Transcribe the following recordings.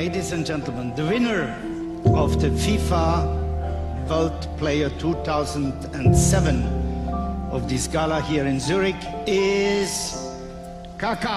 Ladies and gentlemen, the winner of the FIFA World Player 2007 of this gala here in Zurich is Kaka.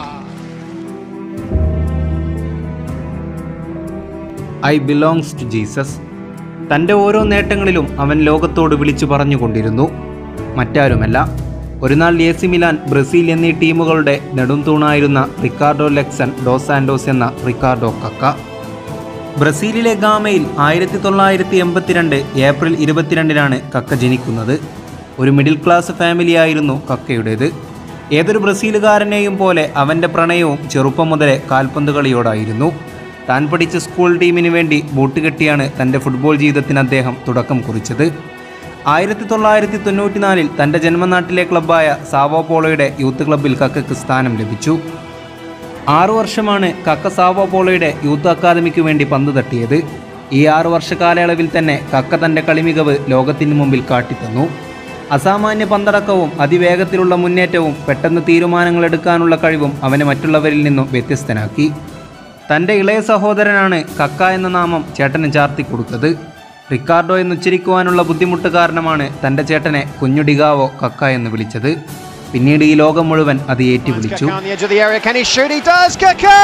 I belongs to Jesus തൻ്റെ ഓരോ നേട്ടങ്ങളിലും അവൻ ലോകത്തോട് വിളിച്ചു പറഞ്ഞുകൊണ്ടിരുന്നു മറ്റാരുമല്ല ഒരു നാൾ എ സി മിലാൻ ബ്രസീൽ എന്നീ ടീമുകളുടെ നെടുംതൂണായിരുന്ന റിക്കാർഡോ ലെക്സൺ ഡോസ് സാൻഡോസ് എന്ന റിക്കാർഡോ കക്ക ബ്രസീലിലെ ഗാമയിൽ ആയിരത്തി തൊള്ളായിരത്തി എൺപത്തിരണ്ട് ഏപ്രിൽ ഇരുപത്തിരണ്ടിനാണ് കക്ക ജനിക്കുന്നത് ഒരു മിഡിൽ ക്ലാസ് ഫാമിലിയായിരുന്നു കക്കയുടേത് ഏതൊരു ബ്രസീലുകാരനെയും പോലെ അവൻ്റെ പ്രണയവും ചെറുപ്പം മുതലേ കാൽപന്ത് കളിയോടായിരുന്നു താൻ പഠിച്ച സ്കൂൾ ടീമിന് വേണ്ടി ബൂട്ട് കെട്ടിയാണ് തൻ്റെ ഫുട്ബോൾ ജീവിതത്തിന് അദ്ദേഹം തുടക്കം കുറിച്ചത് ആയിരത്തി തൊള്ളായിരത്തി തൊണ്ണൂറ്റിനാലിൽ തൻ്റെ ജന്മനാട്ടിലെ ക്ലബ്ബായ സാവോ പോളോയുടെ യൂത്ത് ക്ലബ്ബിൽ കക്കയ്ക്ക് സ്ഥാനം ലഭിച്ചു ആറു വർഷമാണ് കക്ക സാവോ പോളോയുടെ യൂത്ത് അക്കാദമിക്ക് വേണ്ടി പന്ത് തട്ടിയത് ഈ ആറു വർഷ കാലയളവിൽ തന്നെ കക്ക തൻ്റെ കളിമികവ് ലോകത്തിന് മുമ്പിൽ കാട്ടിത്തന്നു അസാമാന്യ പന്തടക്കവും അതിവേഗത്തിലുള്ള മുന്നേറ്റവും പെട്ടെന്ന് തീരുമാനങ്ങൾ എടുക്കാനുള്ള കഴിവും അവനെ മറ്റുള്ളവരിൽ നിന്നും വ്യത്യസ്തനാക്കി തൻ്റെ ഇളയ സഹോദരനാണ് കക്ക എന്ന നാമം ചേട്ടന് ചാർത്തി കൊടുത്തത് റിക്കാർഡോ എന്ന് ഉച്ചരിക്കുവാനുള്ള ബുദ്ധിമുട്ട് കാരണമാണ് തൻ്റെ ചേട്ടനെ കുഞ്ഞു ഡിഗാവോ കക്ക എന്ന് വിളിച്ചത് പിന്നീട് ഈ ലോകം മുഴുവൻ അത് ഏറ്റുവിളിച്ചു Kaka on the edge of the area. Can he shoot? He does. Kaka!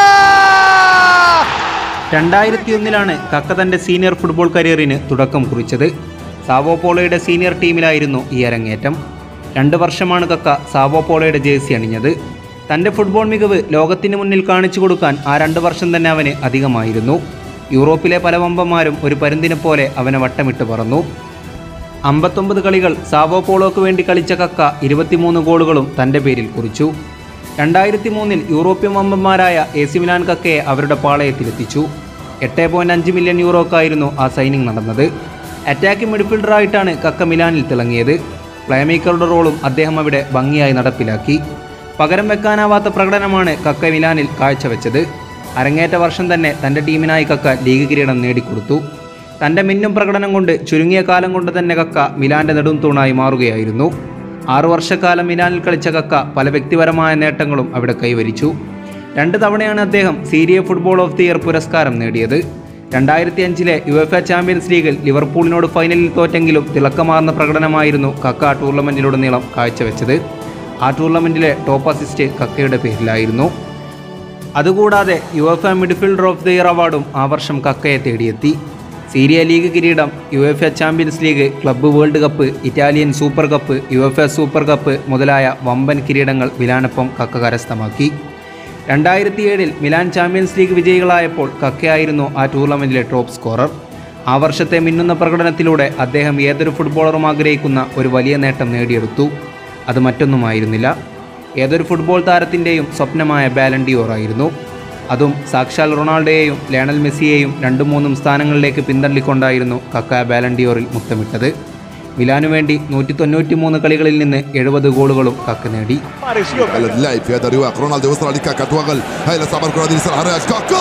രണ്ടായിരത്തി ഒന്നിലാണ് കക്ക തൻ്റെ സീനിയർ ഫുട്ബോൾ കരിയറിന് തുടക്കം കുറിച്ചത് സാവോ പോളോയുടെ സീനിയർ ടീമിലായിരുന്നു ഈ അരങ്ങേറ്റം രണ്ട് വർഷമാണ് കക്ക സാവോ പോളോയുടെ ജേഴ്സി അണിഞ്ഞത് തൻ്റെ ഫുട്ബോൾ മികവ് ലോകത്തിന് മുന്നിൽ കാണിച്ചു കൊടുക്കാൻ ആ രണ്ട് വർഷം തന്നെ അവന് അധികമായിരുന്നു യൂറോപ്പിലെ പല വമ്പന്മാരും ഒരു പരുന്തിനെ പോലെ അവനെ വട്ടമിട്ട് പറന്നു അമ്പത്തൊമ്പത് കളികൾ സാവോ പോളോക്ക് വേണ്ടി കളിച്ച കക്ക ഇരുപത്തിമൂന്ന് ഗോളുകളും തൻ്റെ പേരിൽ കുറിച്ചു രണ്ടായിരത്തി മൂന്നിൽ യൂറോപ്യൻ വമ്പന്മാരായ എ സി മിലാൻ കക്കയെ അവരുടെ പാളയത്തിലെത്തിച്ചു എട്ട് പോയിൻറ്റ് അഞ്ച് മില്യൺ യൂറോക്കായിരുന്നു ആ സൈനിങ് നടന്നത് അറ്റാക്കിംഗ് മിഡ്ഫീൽഡറായിട്ടാണ് കക്ക മിലാനിൽ തിളങ്ങിയത് പ്ലേമേക്കറുടെ റോളും അദ്ദേഹം അവിടെ ഭംഗിയായി നടപ്പിലാക്കി പകരം വെക്കാനാവാത്ത പ്രകടനമാണ് കക്ക മിലാനിൽ കാഴ്ചവെച്ചത് അരങ്ങേറ്റ വർഷം തന്നെ തൻ്റെ ടീമിനായി കക്ക ലീഗ് കിരീടം നേടിക്കൊടുത്തു തൻ്റെ മിന്നും പ്രകടനം കൊണ്ട് ചുരുങ്ങിയ കാലം കൊണ്ട് തന്നെ കക്ക മിലാന്റെ നെടും തൂണായി മാറുകയായിരുന്നു ആറു വർഷക്കാലം മിലാനിൽ കളിച്ച കക്ക പല വ്യക്തിപരമായ നേട്ടങ്ങളും അവിടെ കൈവരിച്ചു രണ്ട് തവണയാണ് അദ്ദേഹം Serie football of the year പുരസ്കാരം നേടിയത് രണ്ടായിരത്തി അഞ്ചിലെ യു എഫ് എ ചാമ്പ്യൻസ് ലീഗിൽ ലിവർപൂളിനോട് ഫൈനലിൽ തോറ്റെങ്കിലും തിളക്കമാർന്ന പ്രകടനമായിരുന്നു കക്ക ടൂർണമെൻറ്റിലുടനീളം കാഴ്ചവെച്ചത് ആ ടൂർണമെൻറ്റിലെ ടോപ്പ് അസിസ്റ്റ് കക്കയുടെ പേരിലായിരുന്നു അതുകൂടാതെ U F A midfielder of the year അവാർഡും ആ വർഷം കക്കയെ തേടിയെത്തി സീരിയ ലീഗ് കിരീടം U F A champions league club world cup Italian super cup U F A super cup മുതലായ വമ്പൻ കിരീടങ്ങൾ മിലാനൊപ്പം കക്ക കരസ്ഥമാക്കി രണ്ടായിരത്തി ഏഴിൽ മിലാൻ ചാമ്പ്യൻസ് ലീഗ് വിജയികളായപ്പോൾ കക്കയായിരുന്നു ആ ടൂർണമെൻറ്റിലെ ടോപ്പ് സ്കോറർ ആ വർഷത്തെ മിന്നുന്ന പ്രകടനത്തിലൂടെ അദ്ദേഹം ഏതൊരു ഫുട്ബോളറും ആഗ്രഹിക്കുന്ന ഒരു വലിയ നേട്ടം നേടിയെടുത്തു അത് മറ്റൊന്നുമായിരുന്നില്ല ഏതൊരു ഫുട്ബോൾ താരത്തിൻ്റെയും സ്വപ്നമായ ബാലൻഡിയോറായിരുന്നു അതും സാക്ഷാൽ റൊണാൾഡോയെയും ലയണൽ മെസ്സിയെയും രണ്ടും മൂന്നും സ്ഥാനങ്ങളിലേക്ക് പിന്തള്ളിക്കൊണ്ടായിരുന്നു കക്ക ബാലൻഡിയോറിൽ മുത്തമിട്ടത് മിലാനു വേണ്ടി നൂറ്റി തൊണ്ണൂറ്റി മൂന്ന് കളികളിൽ നിന്ന് എഴുപത് ഗോളുകളും കക്ക നേടി اللعب في هذا الرواق رونالدو يوصل لكاكا توغل هاي الاصابه الكره دي لصالح رياش كاكا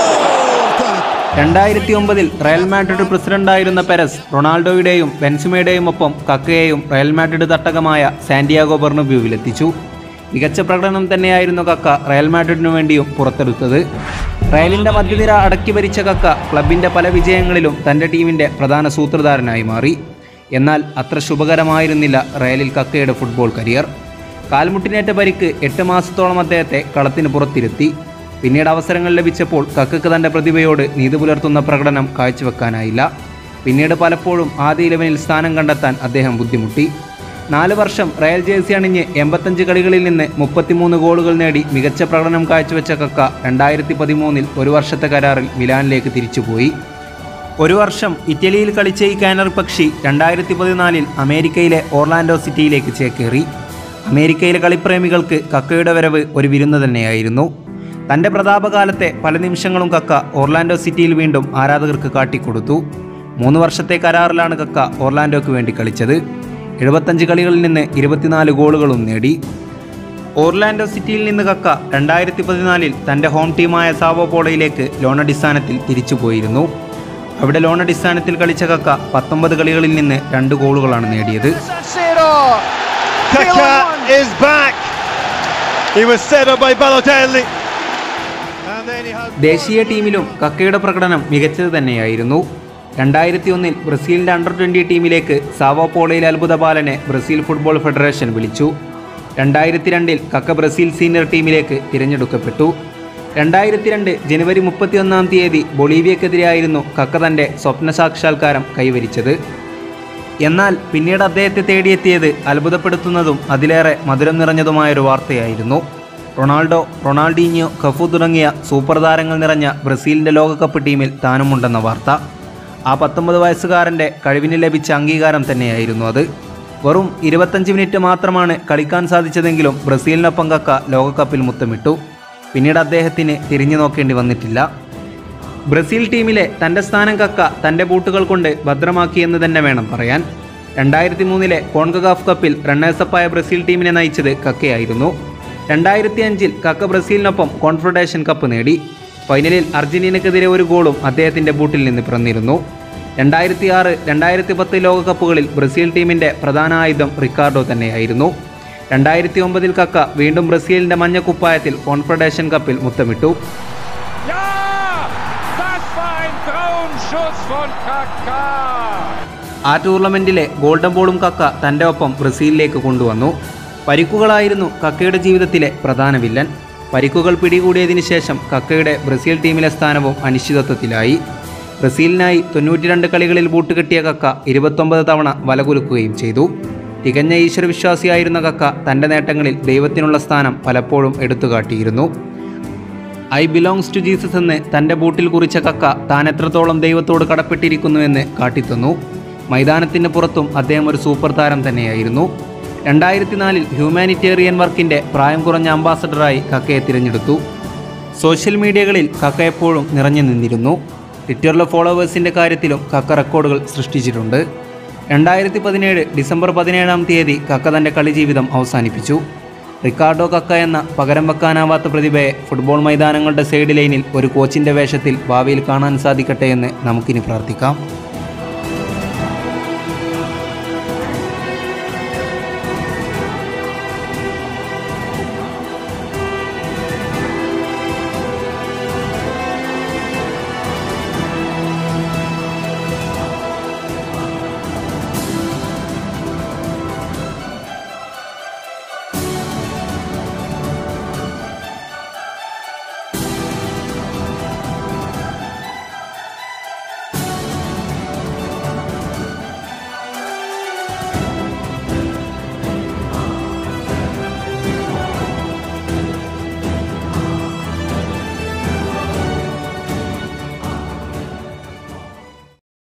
كانت രണ്ടായിരത്തി ഒമ്പതിൽ റയൽ മാഡ്രിഡ് പ്രസിഡന്റായിരുന്ന പെരസ് റൊണാൾഡോയുടെയും ബെൻസിമയുടെയും ഒപ്പം കക്കയെയും റയൽ മാഡ്രിഡ് തട്ടകമായ സാന്റിയാഗോ ബെർണബ്യൂവിലെത്തിച്ചു മികച്ച പ്രകടനം തന്നെയായിരുന്നു കക്ക റയൽ മാഡ്രിഡിനു വേണ്ടിയും പുറത്തെടുത്തത് റയലിന്റെ മധ്യനിര അടക്കി ഭരിച്ച കക്ക ക്ലബിന്റെ പല വിജയങ്ങളിലും തന്റെ ടീമിന്റെ പ്രധാന സൂത്രധാരനായി മാറി എന്നാൽ അത്ര ശുഭകരമായിരുന്നില്ല റയലിൽ കക്കയുടെ ഫുട്ബോൾ കരിയർ കാൽമുട്ടിനേറ്റ പരിക്ക് എട്ട് മാസത്തോളം അദ്ദേഹത്തെ കളത്തിന് പുറത്തിരുത്തി പിന്നീട് അവസരങ്ങൾ ലഭിച്ചപ്പോൾ കക്കക്ക് തൻ്റെ പ്രതിഭയോട് നീതി പുലർത്തുന്ന പ്രകടനം കാഴ്ചവെക്കാനായില്ല പിന്നീട് പലപ്പോഴും ആദ്യ ഇലവനിൽ സ്ഥാനം കണ്ടെത്താൻ അദ്ദേഹം ബുദ്ധിമുട്ടി നാല് വർഷം റയൽ ജേഴ്സി അണിഞ്ഞ് എൺപത്തഞ്ച് കളികളിൽ നിന്ന് മുപ്പത്തിമൂന്ന് ഗോളുകൾ നേടി മികച്ച പ്രകടനം കാഴ്ചവെച്ച കക്ക രണ്ടായിരത്തി പതിമൂന്നിൽ ഒരു വർഷത്തെ കരാറിൽ മിലാനിലേക്ക് തിരിച്ചുപോയി ഒരു വർഷം ഇറ്റലിയിൽ കളിച്ച ഈ കാനർ പക്ഷി രണ്ടായിരത്തി പതിനാലിൽ അമേരിക്കയിലെ ഓർലാൻഡോ സിറ്റിയിലേക്ക് ചേക്കേറി അമേരിക്കയിലെ കളിപ്രേമികൾക്ക് കക്കയുടെ വരവ് ഒരു വിരുന്ന് തന്നെയായിരുന്നു തൻ്റെ പ്രതാപകാലത്തെ പല നിമിഷങ്ങളും കക്ക ഓർലാൻഡോ സിറ്റിയിൽ വീണ്ടും ആരാധകർക്ക് കാട്ടിക്കൊടുത്തു മൂന്ന് വർഷത്തെ കരാറിലാണ് കക്ക ഓർലാൻഡോയ്ക്ക് വേണ്ടി കളിച്ചത് എഴുപത്തഞ്ച് കളികളിൽ നിന്ന് ഇരുപത്തിനാല് ഗോളുകളും നേടി ഓർലാൻഡോ സിറ്റിയിൽ നിന്ന് കക്ക രണ്ടായിരത്തി പതിനാലിൽ തൻ്റെ ഹോം ടീമായ സാവോ പോളയിലേക്ക് ലോണടിസ്ഥാനത്തിൽ തിരിച്ചുപോയിരുന്നു അവിടെ ലോണടിസ്ഥാനത്തിൽ കളിച്ച കക്ക പത്തൊമ്പത് കളികളിൽ നിന്ന് രണ്ട് ഗോളുകളാണ് നേടിയത് San Siro. Kaka is back. He was set up by Balotelli. And then he has ദേശീയ ടീമിലും കക്കയുടെ പ്രകടനം മികച്ചത് തന്നെയായിരുന്നു രണ്ടായിരത്തി ഒന്നിൽ ബ്രസീലിൻ്റെ അണ്ടർ ട്വൻ്റി ടീമിലേക്ക് സാവോ പോളയിലെ അത്ഭുത ബാലനെ ബ്രസീൽ ഫുട്ബോൾ ഫെഡറേഷൻ വിളിച്ചു രണ്ടായിരത്തി രണ്ടിൽ കക്ക ബ്രസീൽ സീനിയർ ടീമിലേക്ക് തിരഞ്ഞെടുക്കപ്പെട്ടു രണ്ടായിരത്തി രണ്ട് ജനുവരി മുപ്പത്തിയൊന്നാം തീയതി ബൊളീവിയക്കെതിരെയായിരുന്നു കക്ക തൻ്റെ സ്വപ്ന സാക്ഷാത്കാരം കൈവരിച്ചത് എന്നാൽ പിന്നീട് അദ്ദേഹത്തെ തേടിയെത്തിയത് അത്ഭുതപ്പെടുത്തുന്നതും അതിലേറെ മധുരം നിറഞ്ഞതുമായൊരു വാർത്തയായിരുന്നു റൊണാൾഡോ റൊണാൾഡീഞ്ഞോ കഫു തുടങ്ങിയ സൂപ്പർ താരങ്ങൾ നിറഞ്ഞ ബ്രസീലിൻ്റെ ലോകകപ്പ് ടീമിൽ താനുമുണ്ടെന്ന വാർത്ത ആ പത്തൊമ്പത് വയസ്സുകാരൻ്റെ കഴിവിന് ലഭിച്ച അംഗീകാരം തന്നെയായിരുന്നു അത് വെറും ഇരുപത്തഞ്ച് മിനിറ്റ് മാത്രമാണ് കളിക്കാൻ സാധിച്ചതെങ്കിലും ബ്രസീലിനൊപ്പം കക്ക ലോകകപ്പിൽ മുത്തമിട്ടു പിന്നീട് അദ്ദേഹത്തിന് തിരിഞ്ഞു നോക്കേണ്ടി വന്നിട്ടില്ല ബ്രസീൽ ടീമിലെ തൻ്റെ സ്ഥാനം കക്ക തൻ്റെ ബൂട്ടുകൾ കൊണ്ട് ഭദ്രമാക്കിയെന്ന് തന്നെ വേണം പറയാൻ രണ്ടായിരത്തി മൂന്നിലെ കോൺകഗാഫ് കപ്പിൽ റണ്ണേഴ്സപ്പായ ബ്രസീൽ ടീമിനെ നയിച്ചത് കക്കയായിരുന്നു രണ്ടായിരത്തി അഞ്ചിൽ കക്ക ബ്രസീലിനൊപ്പം കോൺഫെഡറേഷൻ കപ്പ് നേടി ഫൈനലിൽ അർജന്റീനക്കെതിരെ ഒരു ഗോളും അദ്ദേഹത്തിൻ്റെ ബൂട്ടിൽ നിന്ന് പിറന്നിരുന്നു രണ്ടായിരത്തി ആറ് രണ്ടായിരത്തി പത്ത് ലോകകപ്പുകളിൽ ബ്രസീൽ ടീമിൻ്റെ പ്രധാന ആയുധം റിക്കാർഡോ തന്നെയായിരുന്നു രണ്ടായിരത്തി ഒമ്പതിൽ കക്ക വീണ്ടും ബ്രസീലിൻ്റെ മഞ്ഞക്കുപ്പായത്തിൽ കോൺഫെഡറേഷൻ കപ്പിൽ മുത്തമിട്ടു Ja! Das war ein Traumschuss von Kaká! ആ ടൂർണമെന്റിലെ ഗോൾഡൻ ബോളും കക്ക തൻ്റെ ഒപ്പം ബ്രസീലിലേക്ക് കൊണ്ടുവന്നു പരിക്കുകളായിരുന്നു കക്കയുടെ ജീവിതത്തിലെ പ്രധാന വില്ലൻ പരിക്കുകൾ പിടികൂടിയതിനു ശേഷം കക്കയുടെ ബ്രസീൽ ടീമിലെ സ്ഥാനവും അനിശ്ചിതത്വത്തിലായി ബ്രസീലിനായി തൊണ്ണൂറ്റിരണ്ട് കളികളിൽ ബൂട്ട് കെട്ടിയ കക്ക ഇരുപത്തൊമ്പത് തവണ വലകുലുക്കുകയും ചെയ്തു തികഞ്ഞ ഈശ്വരവിശ്വാസിയായിരുന്ന കക്ക തൻ്റെ നേട്ടങ്ങളിൽ ദൈവത്തിനുള്ള സ്ഥാനം പലപ്പോഴും എടുത്തുകാട്ടിയിരുന്നു ഐ ബിലോങ്സ് ടു ജീസസ് എന്ന് തൻ്റെ ബൂട്ടിൽ കുറിച്ച കക്ക താൻ എത്രത്തോളം ദൈവത്തോട് കടപ്പെട്ടിരിക്കുന്നുവെന്ന് കാട്ടിത്തന്നു മൈതാനത്തിന് പുറത്തും അദ്ദേഹം ഒരു സൂപ്പർ താരം തന്നെയായിരുന്നു രണ്ടായിരത്തി നാലിൽ ഹ്യൂമാനിറ്റേറിയൻ വർക്കിൻ്റെ പ്രായം കുറഞ്ഞ അംബാസഡറായി കക്കയെ തിരഞ്ഞെടുത്തു സോഷ്യൽ മീഡിയകളിൽ കക്ക എപ്പോഴും നിറഞ്ഞു നിന്നിരുന്നു ട്വിറ്ററിലെ ഫോളോവേഴ്സിൻ്റെ കാര്യത്തിലും കക്ക റെക്കോർഡുകൾ സൃഷ്ടിച്ചിട്ടുണ്ട് രണ്ടായിരത്തി പതിനേഴ് ഡിസംബർ പതിനേഴാം തീയതി കക്ക തൻ്റെ കളി ജീവിതം അവസാനിപ്പിച്ചു റിക്കാർഡോ കക്ക എന്ന പകരം വെക്കാനാവാത്ത പ്രതിഭയെ ഫുട്ബോൾ മൈതാനങ്ങളുടെ സൈഡ് ലൈനിൽ ഒരു കോച്ചിൻ്റെ വേഷത്തിൽ ഭാവിയിൽ കാണാൻ സാധിക്കട്ടെ എന്ന് നമുക്കിനി പ്രാർത്ഥിക്കാം